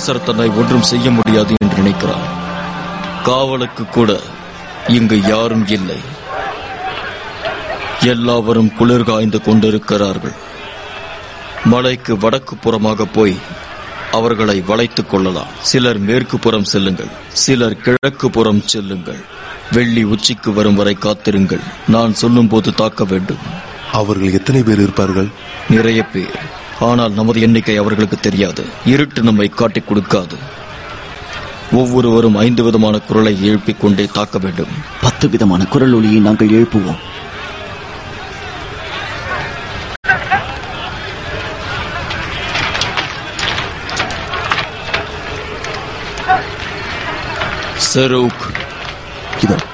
அரசர் தன்னை ஒன்றும் செய்ய முடியாது என்று நினைக்கிறார் காவலுக்கு கூட இங்கு யாரும் இல்லை எல்லாவரும் குளிர் காய்ந்து கொண்டிருக்கிறார்கள் மலைக்கு வடக்கு புறமாக போய் அவர்களை வளைத்துக் கொள்ளலாம் சிலர் மேற்கு புறம் செல்லுங்கள் சிலர் கிழக்கு புறம் செல்லுங்கள் வெள்ளி உச்சிக்கு வரும் வரை காத்திருங்கள் நான் சொல்லும்போது தாக்க வேண்டும் அவர்கள் எத்தனை பேர் இருப்பார்கள் நிறைய பேர் ஆனால் நமது எண்ணிக்கை அவர்களுக்கு தெரியாது இருட்டு நம்மை காட்டிக் கொடுக்காது ஒவ்வொருவரும் ஐந்து விதமான குரலை எழுப்பிக் கொண்டே தாக்க வேண்டும் பத்து விதமான குரல் ஒலியை நாங்கள் எழுப்புவோம் செரூக் இதோ